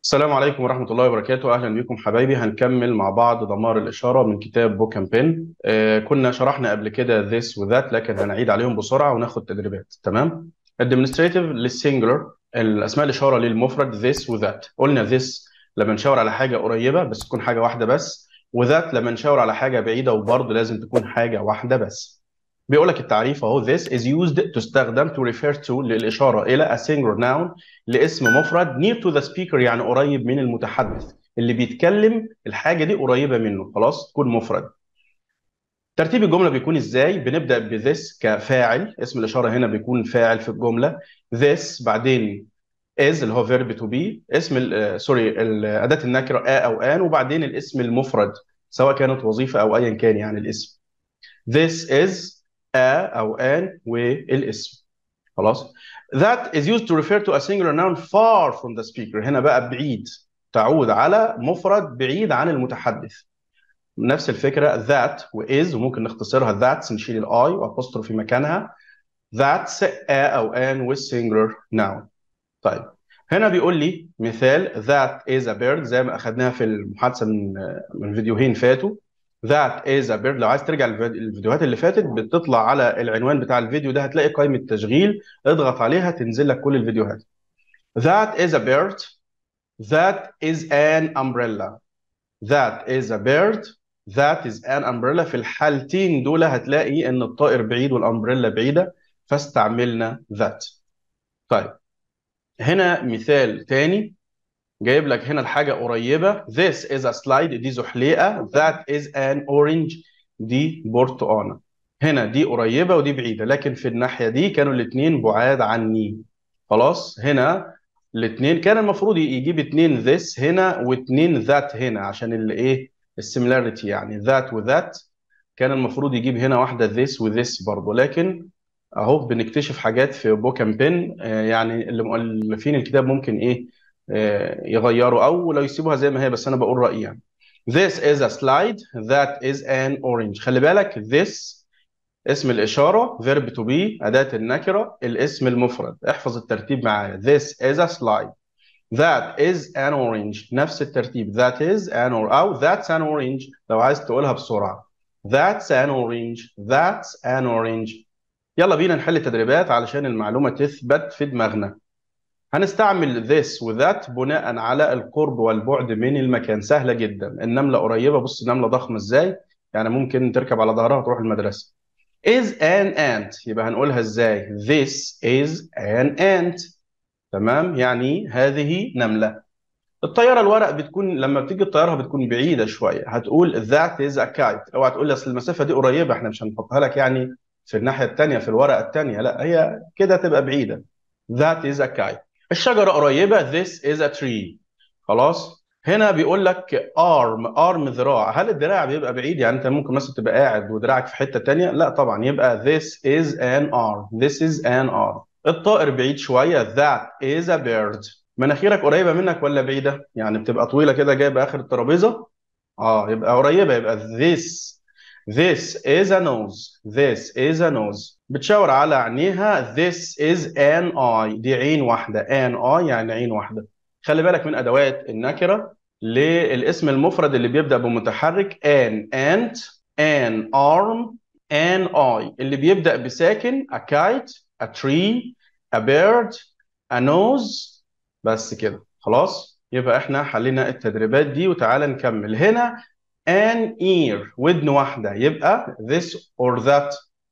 السلام عليكم ورحمة الله وبركاته أهلا بكم حبايبي هنكمل مع بعض دمار الإشارة من كتاب بوك أند بين آه كنا شرحنا قبل كده this وذات لكن هنعيد عليهم بسرعة وناخد تدريبات تمام administrative للسنجلر الأسماء الإشارة للمفرد this وذات قلنا this لما نشاور على حاجة قريبة بس تكون حاجة واحدة بس وذات لما نشاور على حاجة بعيدة وبرضه لازم تكون حاجة واحدة بس بيقول لك التعريف اهو this is used تستخدم to refer to للإشارة إلى a singular noun لاسم مفرد near to the speaker يعني قريب من المتحدث اللي بيتكلم الحاجة دي قريبة منه خلاص تكون مفرد ترتيب الجملة بيكون ازاي بنبدأ ب this كفاعل اسم الإشارة هنا بيكون فاعل في الجملة this بعدين is اللي هو verb to be اسم ال سوري أداة النكرة a أو an وبعدين الاسم المفرد سواء كانت وظيفة أو أيا كان يعني الاسم this is a أو an والاسم خلاص that is used to refer to a singular noun far from the speaker هنا بقى بعيد تعود على مفرد بعيد عن المتحدث نفس الفكرة that و is وممكن نختصرها that نشيل الاي وابوستروفي مكانها that's a أو an with singular noun طيب هنا بيقول لي مثال that is a bird زي ما أخدناها في المحادثة من من فيديوهين فاتوا that is a bird لو عايز ترجع الفيديوهات اللي فاتت بتطلع على العنوان بتاع الفيديو ده هتلاقي قائمة تشغيل اضغط عليها تنزل لك كل الفيديوهات that is a bird that is an umbrella that is a bird that is an umbrella في الحالتين دول هتلاقي ان الطائر بعيد والامبريلا بعيدة فاستعملنا that طيب هنا مثال تاني جايب لك هنا الحاجة قريبة this is a slide دي زحليقة that is an orange دي برتقانة هنا دي قريبة ودي بعيدة لكن في الناحية دي كانوا الاثنين بعاد عني خلاص هنا الاثنين كان المفروض يجيب اثنين this هنا واثنين that هنا عشان الايه السيميلاريتي يعني that وذات كان المفروض يجيب هنا واحدة this وthis برضه لكن اهو بنكتشف حاجات في بوك اند بين يعني اللي مؤلفين الكتاب ممكن ايه يغيروا او لو يسيبوها زي ما هي بس انا بقول رايي يعني this is a slide that is an orange خلي بالك this اسم الاشاره verb to be اداه النكره الاسم المفرد احفظ الترتيب معايا this is a slide that is an orange نفس الترتيب that is an or او that's an orange لو عايز تقولها بسرعه that's an orange that's an orange يلا بينا نحل تدريبات علشان المعلومه تثبت في دماغنا هنستعمل this وذات بناء على القرب والبعد من المكان سهله جدا النمله قريبه بص النمله ضخمه ازاي يعني ممكن تركب على ظهرها وتروح المدرسه is an ant يبقى هنقولها ازاي this is an ant تمام يعني هذه نمله الطياره الورق بتكون لما بتيجي تطيرها بتكون بعيده شويه هتقول that is a kite اوعى تقول لي اصل المسافه دي قريبه احنا مش هنحطها لك يعني في الناحيه الثانيه في الورقه الثانيه لا هي كده تبقى بعيده that is a kite الشجرة قريبة this is a tree خلاص هنا بيقول لك arm arm ذراع هل الذراع بيبقى بعيد يعني انت ممكن مثلا تبقى قاعد ودراعك في حتة تانية لا طبعا يبقى this is an arm this is an arm الطائر بعيد شوية that is a bird مناخيرك قريبة منك ولا بعيدة يعني بتبقى طويلة كده جايبة آخر الترابيزة اه يبقى قريبة يبقى this This is a nose. This is a nose. بتشاور على عينيها This is an eye. دي عين واحدة. An eye يعني عين واحدة. خلي بالك من أدوات النكرة للاسم المفرد اللي بيبدأ بمتحرك an, ant, an arm, an eye. اللي بيبدأ بساكن a kite, a tree, a bird, a nose. بس كده. خلاص؟ يبقى احنا حلينا التدريبات دي وتعالى نكمل. هنا an ear ودن واحدة يبقى this or that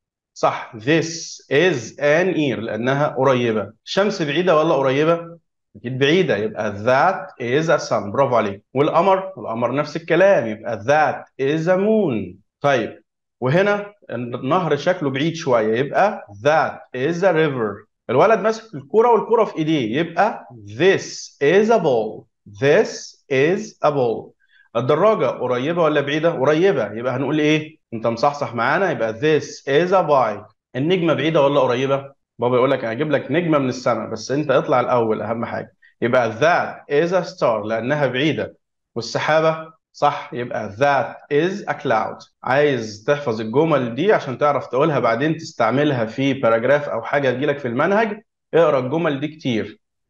صح this is an ear لأنها قريبة الشمس بعيدة ولا قريبة؟ أكيد بعيدة يبقى that is a sun برافو عليك والقمر القمر نفس الكلام يبقى that is a moon طيب وهنا النهر شكله بعيد شوية يبقى that is a river الولد ماسك الكرة والكرة في إيديه يبقى this is a ball this is a ball الدراجة قريبة ولا بعيدة؟ قريبة يبقى هنقول إيه؟ أنت مصحصح معانا يبقى this is a bike النجمة بعيدة ولا قريبة؟ بابا يقول لك أنا هجيب لك نجمة من السماء بس أنت اطلع الأول أهم حاجة يبقى that is a star لأنها بعيدة والسحابة صح يبقى that is a cloud عايز تحفظ الجمل دي عشان تعرف تقولها بعدين تستعملها في باراجراف أو حاجة تجيلك في المنهج اقرا الجمل دي كتير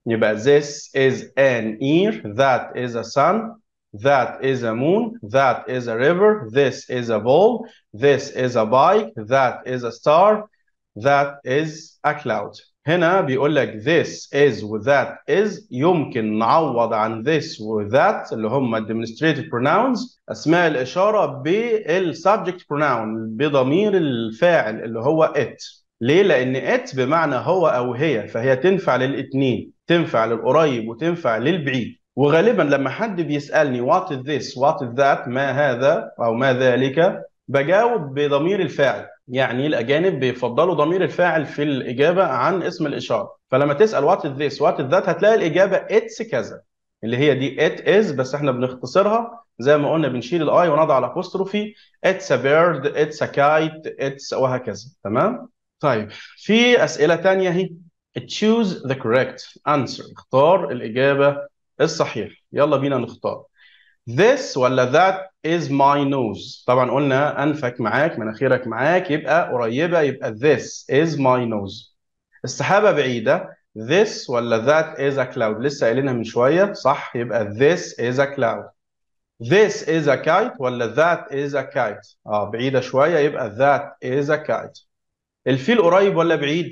يبقى this is an ear that is a sun that is a moon that is a river this is a ball this is a bike that is a star that is a cloud هنا بيقول لك this is و that is يمكن نعوض عن this و that اللي هم demonstrative pronouns اسماء الاشاره بالsubject pronoun بضمير الفاعل اللي هو it ليه؟ لأن it بمعنى هو أو هي فهي تنفع للاتنين تنفع للقريب وتنفع للبعيد وغالبا لما حد بيسألني what is this what is that ما هذا أو ما ذلك بجاوب بضمير الفاعل يعني الأجانب بيفضلوا ضمير الفاعل في الإجابة عن اسم الإشارة فلما تسأل what is this what is that هتلاقي الإجابة it's كذا اللي هي دي it is بس احنا بنختصرها زي ما قلنا بنشيل الاي ونضع الابوستروفي it's a bird it's a kite it's وهكذا تمام طيب في أسئلة تانية اهي choose the correct answer اختار الإجابة الصحيحة يلا بينا نختار this ولا that is my nose طبعا قلنا أنفك معاك مناخيرك معاك يبقى قريبة يبقى this is my nose السحابة بعيدة this ولا that is a cloud لسه قايلينها من شوية صح يبقى this is a cloud this is a kite ولا that is a kite اه بعيدة شوية يبقى that is a kite الفيل قريب ولا بعيد؟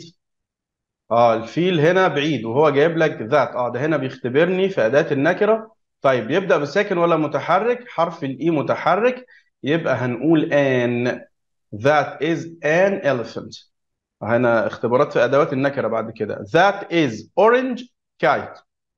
اه الفيل هنا بعيد وهو جايب لك ذات اه ده هنا بيختبرني في أداة النكرة طيب يبدأ بساكن ولا متحرك؟ حرف الإي متحرك يبقى هنقول an that is an elephant هنا اختبارات في أدوات النكرة بعد كده that is orange kite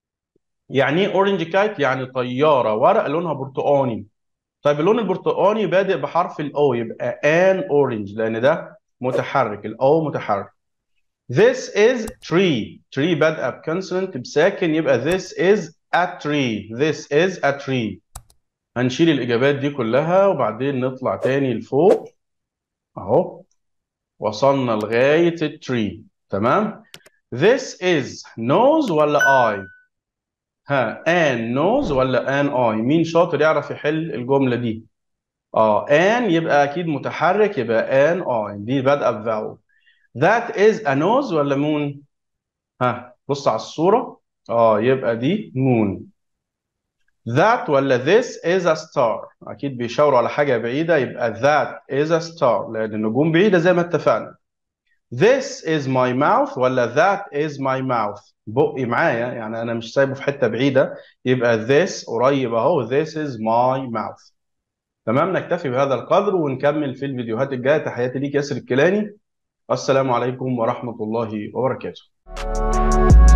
يعني ايه orange kite؟ يعني طيارة ورق لونها برتقاني طيب اللون البرتقاني بادئ بحرف الاو يبقى an orange لأن ده متحرك الاو متحرك This is tree tree بدأ بكونسونانت بساكن يبقى this is a tree this is a tree هنشيل الإجابات دي كلها وبعدين نطلع تاني لفوق أهو وصلنا لغاية التري تمام This is nose ولا I ها an nose ولا an I مين شاطر يعرف يحل الجملة دي اه ان يبقى اكيد متحرك يبقى ان اه دي بادئه بفاول that is a nose ولا moon ها بص على الصوره اه يبقى دي moon that ولا this is a star اكيد بيشاوروا على حاجه بعيده يبقى that is a star لان النجوم بعيده زي ما اتفقنا this is my mouth ولا that is my mouth بقي معايا يعني انا مش سايبه في حته بعيده يبقى this قريب اهو this is my mouth تمام نكتفي بهذا القدر ونكمل في الفيديوهات الجايه تحياتي ليك ياسر الكيلاني السلام عليكم ورحمه الله وبركاته